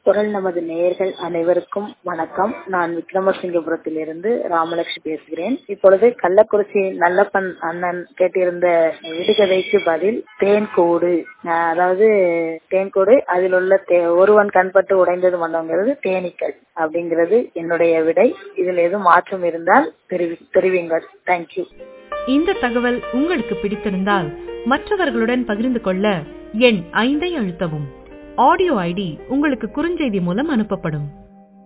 குரல் நமது நேயர்கள் அனைவருக்கும் வணக்கம் நான் விக்ரமசிங்கபுரத்திலிருந்து ராமலட்சுமி பேசுகிறேன் இப்பொழுது கள்ளக்குறிச்சி நல்லப்பன் அண்ணன் கேட்டிருந்த விடுகதைக்கு பதில் தேன்கூடு அஹ் அதாவது தேன்கூடு அதில் உள்ள தே- ஒருவன் கண்பட்டு உடைந்தது வந்தவங்கிறது தேனீக்கள் அப்படிங்கிறது என்னுடைய விடை இதில் எதுவும் மாற்றம் இருந்தால் தெரிவி தெரிவிங்கள் தேங்க்யூ இந்த தகவல் உங்களுக்கு பிடித்திருந்தால் மற்றவர்களுடன் பகிர்ந்து கொள்ள எண் ஐந்தை அழுத்தவும் ஆடியோ ஐடி உங்களுக்கு குறுஞ்செய்தி மூலம் அனுப்பப்படும்